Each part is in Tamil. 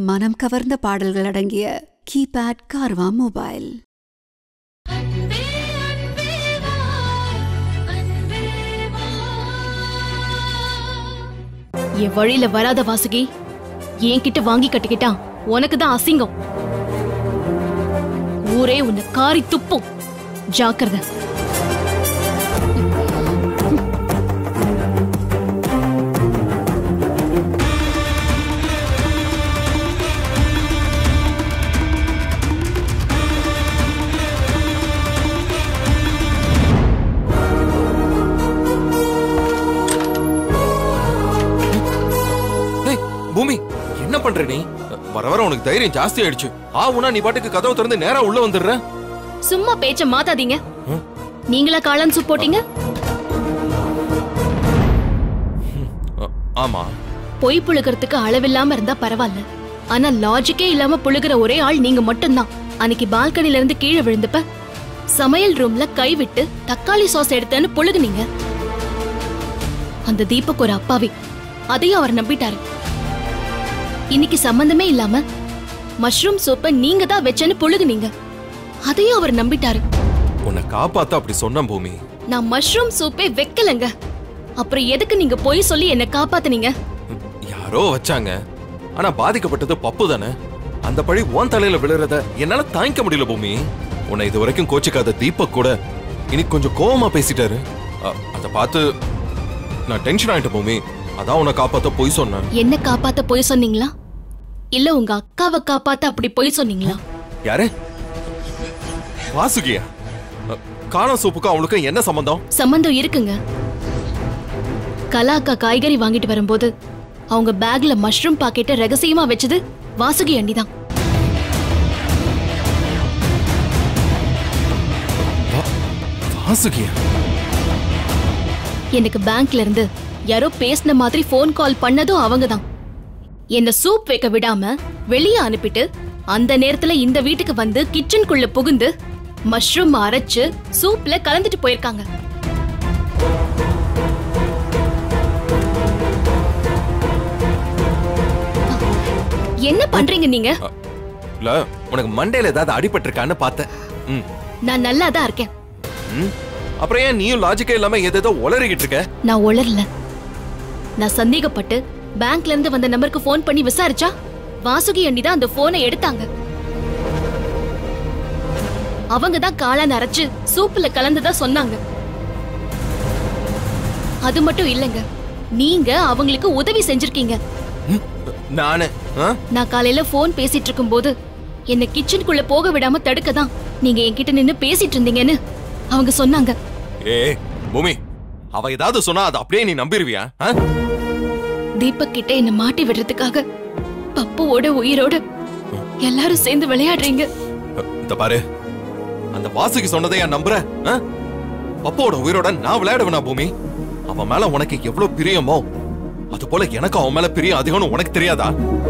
மனம் கவர்ந்த பாடல்கள் அடங்கிய கீபேட் கார்வா மொபைல் அன்பே அன்பே வா அன்பே வா என் வழியில வராத வாசுகி என்கிட்ட வாங்கி கட்டிக்கிட்டா உனக்கு தான் அசிங்கம் ஊரே உன்னை காரி துப்பும் ஜாக்கிரதை ஏய் பூமி என்ன பண்ற நீ வர வர உனக்கு தைரியம் ஜாஸ்தி ஆயிடுச்சு ஆ உனா நீ பாட்டுக்கு கதவை திறந்து நேரா உள்ள வந்துடுற சும்மா பேச்ச மாத்தாதீங்க ம். நீங்களா காளான் சூப் போட்டீங்க அ, ஆமா பொய் புழுகிறதுக்கு அளவில்லாம இருந்தா பரவாயில்ல ஆனா லாஜிக்கே இல்லாம புழுகிற ஒரே ஆள் நீங்க மட்டும்தான் அன்னைக்கு பால்கனில இருந்து கீழே விழுந்தப்ப சமையல் ரூம்ல கை விட்டு தக்காளி சாஸ் எடுத்தேன்னு புழுகுனீங்க அந்த தீபக் ஒரு அப்பாவி அதையும் அவர் நம்பிட்டாரு இன்னைக்கு சம்பந்தமே இல்லாம மஷ்ரூம் சூப்பை நீங்க தான் வச்சேன்னு புழுகுனீங்க அதையும் அவர் நம்பிட்டாரு உன்னை காப்பாத்த அப்படி சொன்ன பூமி நான் மஷ்ரூம் சூப்பே வைக்கலங்க அப்புறம் எதுக்கு நீங்க பொய் சொல்லி என்ன காப்பாத்துனீங்க ம், யாரோ வச்சாங்க ஆனா பாதிக்கப்பட்டது பப்பு தானே அந்த பழி உன் தலையில விழுறத என்னால தாங்கிக்க முடியல பூமி உன்னை இது வரைக்கும் கோச்சிக்காத தீபக் கூட இன்னைக்கு கொஞ்சம் கோவமா பேசிட்டாரு அ, அத பார்த்து நான் டென்ஷன் ஆயிட்டேன் பூமி அதான் உன்னை காப்பாத்த பொய் சொன்னேன் என்ன காப்பாத்த பொய் சொன்னீங்களா இல்ல உங்க அக்காவை காப்பாத்த அப்படி பொய் சொன்னீங்களா யாரு வாசுகியா அ, காணம் சூப்புக்கும் அவளுக்கும் என்ன சம்பந்தம் சம்பந்தம் இருக்குங்க கலா அக்கா காய்கறி வாங்கிட்டு வரும்போது அவங்க பேக்ல மஷ்ரூம் பாக்கெட்டை ரகசியமா வச்சது வாசுகி அண்ணி தான் வாசுகியா எனக்கு பேங்க்ல இருந்து யாரோ பேசின மாதிரி ஃபோன் கால் பண்ணதும் அவங்க தான் என்ன சூப் வைக்க விடாம வெளியே அனுப்பிட்டு அந்த நேரத்துல இந்த வீட்டுக்கு வந்து கிச்சனுக்குள்ள புகுந்து மஷ்ரூம் அரைச்சு சூப்ல கலந்துட்டு போயிருக்காங்க என்ன பண்றீங்க நீங்க இல்ல உனக்கு மண்டையில ஏதாவது அடிபட்டிருக்கான்னு பார்த்தேன் ம் நான் நல்லா தான் இருக்கேன் ம். அப்புறம் ஏன் நீயும் லாஜிக்கே இல்லாம எதேதோ உளறிக்கிட்டு இருக்க நான் உளரல நான் சந்தேகப்பட்டு பேங்க்ல இருந்து வந்த நம்பருக்கு ஃபோன் பண்ணி விசாரிச்சா வாசுகி அண்ணி தான் அந்த போனை எடுத்தாங்க அவங்க தான் காளான் அரைச்சு சூப்புல கலந்ததா சொன்னாங்க அது மட்டும் இல்லைங்க நீங்க அவங்களுக்கு உதவி செஞ்சிருக்கீங்க ம். நானு ஆ? நான் காலையில ஃபோன் பேசிட்டு இருக்கும்போது என்ன கிச்சனுக்குள்ள போக விடாம தடுக்க தான் நீங்க என்கிட்ட நின்னு பேசிட்டு இருந்தீங்கன்னு அவங்க சொன்னாங்க ஏய் பூமி அவ ஏதாவது சொன்னா அதை அப்படியே நீ நம்பிருவியா ஆ? தீபக் கிட்ட என்ன மாட்டி விடுறதுக்காக பப்புவோட உயிரோட எல்லாரும் சேர்ந்து விளையாடுறீங்க இந்த பாரு அந்த வாசுகி சொன்னதை ஏன் நம்புற ஆ? பப்போட உயிரோட நான் விளையாடுவேனா பூமி அவன் மேல உனக்கு எவ்வளவு பிரியமோ அது போல எனக்கு அவன் மேல பிரியம் அதிகம்னு உனக்கு தெரியாதா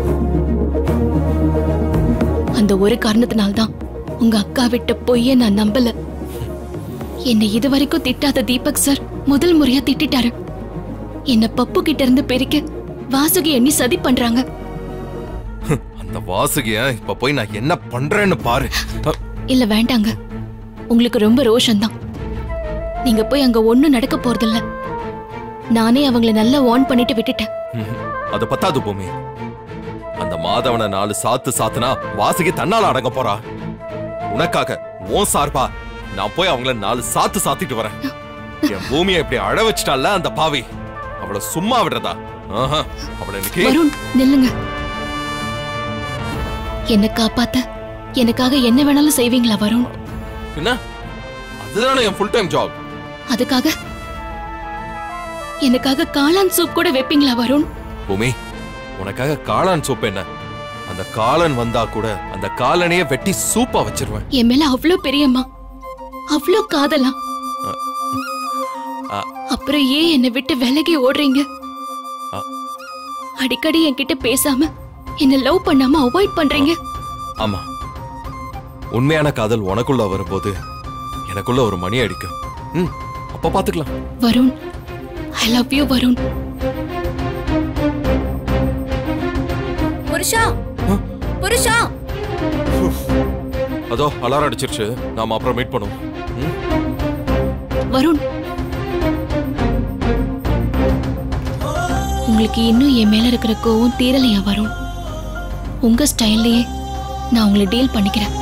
அந்த ஒரு காரணத்தினால்தான் உங்க அக்கா விட்ட பொய்ய நான் நம்பல என்னை இதுவரைக்கும் திட்டாத தீபக் சார் முதல் முறையா திட்டிட்டாரு என்ன பப்பு கிட்ட இருந்து பிரிக்க வாசுகி எண்ணி சதி பண்றாங்க அந்த வாசுகிய இப்ப போய் நான் என்ன பண்றேன்னு பாரு அ, இல்ல வேண்டாங்க உங்களுக்கு ரொம்ப ரோஷம்தான் நீங்க போய் அங்க ஒண்ணும் நடக்க போறதில்ல நானே அவங்கள நல்லா வார்ன் பண்ணிட்டு விட்டுட்டேன் ம்ஹும். அது பத்தாது பூமி அந்த மாதவனை நாலு சாத்து சாத்துனா வாசுகி தன்னால அடங்க போறா உனக்காக உன் சார்பா நான் போய் அவங்கள நாலு சாத்து சாத்திட்டு வரேன் என் பூமியை இப்படி அழ வச்சிட்டால அந்த பாவி அவளை சும்மா விடுறதா ஆஹா, அவளை இன்னைக்கு வருண் நில்லுங்க என்ன காப்பாத்த எனக்காக என்ன வேணாலும் செய்வீங்களா வருண் என்ன அதுதானே என் ஃபுல் டைம் ஜாப் அதுக்காக எனக்காக காளான் சூப் கூட வைப்பீங்களா வருண் பூமி உனக்காக காளான் சூப் என்ன அந்த காளான் வந்தா கூட அந்த காலனையே வெட்டி சூப்பா வச்சிருவேன் என் மேல அவ்ளோ பிரியமா அவ்ளோ காதலா அ. அப்புறம் ஏன் என்னை விட்டு விலகி ஓடுறீங்க அ. அடிக்கடி என்கிட்ட பேசாம என்ன லவ் பண்ணாம அவாய்ட் பண்றீங்க ஆமா உண்மையான காதல் உனக்குள்ள வரும்போது எனக்குள்ள ஒரு மணி அடிக்கும் ம் அப்ப பாத்துக்கலாம் Varun I love you Varun புருஷா ஆ? புருஷா அதோ அலாரம் அடிச்சிருச்சு நாம அப்புறம் மீட் பண்ணுவோம் ம்? வருண் உங்களுக்கு இன்னும் என் மேல இருக்கிற கோவம் தீரலையா வருண் உங்க ஸ்டைல்லயே நான் உங்களை டீல் பண்ணிக்கிறேன்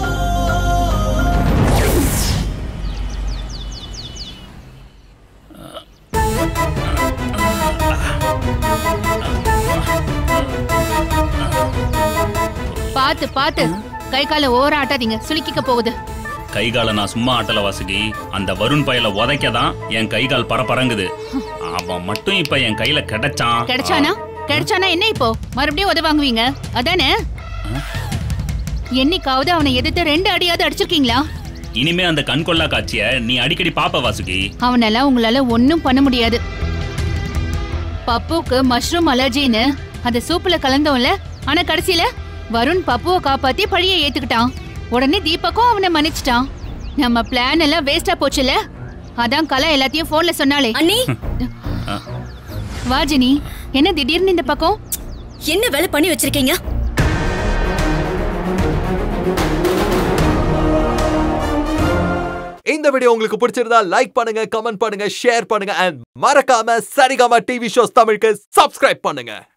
பாத்து பாத்து கை கால ஓவரா ஆட்டாதீங்க சுளுக்கிக்க போகுது கை காலை நான் சும்மா ஆட்டல வாசுகி அந்த வருண் பயல உதைக்க தான் என் கை கால் பரபரங்குது அவன் மட்டும் இப்ப என் கையில கிடைச்சான் கிடைச்சானா கிடைச்சானா என்ன இப்போ மறுபடியும் உத வாங்குவீங்க அதானே என்னைக்காவது அவனை எதிர்த்து ரெண்டு அடியாவது அடிச்சிருக்கீங்களா இனிமே அந்த கண்கொள்ளா காட்சிய நீ அடிக்கடி பாப்ப வாசுகி அவனெல்லாம் உங்களால ஒண்ணும் பண்ண முடியாது பப்புவுக்கு மஷ்ரூம் அலர்ஜின்னு அந்த சூப்புல கலந்தோம்ல ஆனா கடைசியில வருண் பப்புவை காப்பாத்தி பழிய ஏத்துக்கிட்டான் உடனே தீபக்கும் அவனை மன்னிச்சிட்டான் நம்ம பிளான் எல்லாம் வேஸ்டா போச்சுல அதான் கலா எல்லாத்தையும் போன்ல சொன்னாலே அண்ணி வா ஜெனி என்ன திடீர்னு இந்த பக்கம் என்ன வேலை பண்ணி வச்சிருக்கீங்க இந்த வீடியோ உங்களுக்கு பிடிச்சிருந்தா லைக் பண்ணுங்க கமெண்ட் பண்ணுங்க ஷேர் பண்ணுங்க அண்ட் மறக்காம சரிகமா டிவி ஷோஸ் தமிழுக்கு சப்ஸ்கிரைப் பண்ணுங்க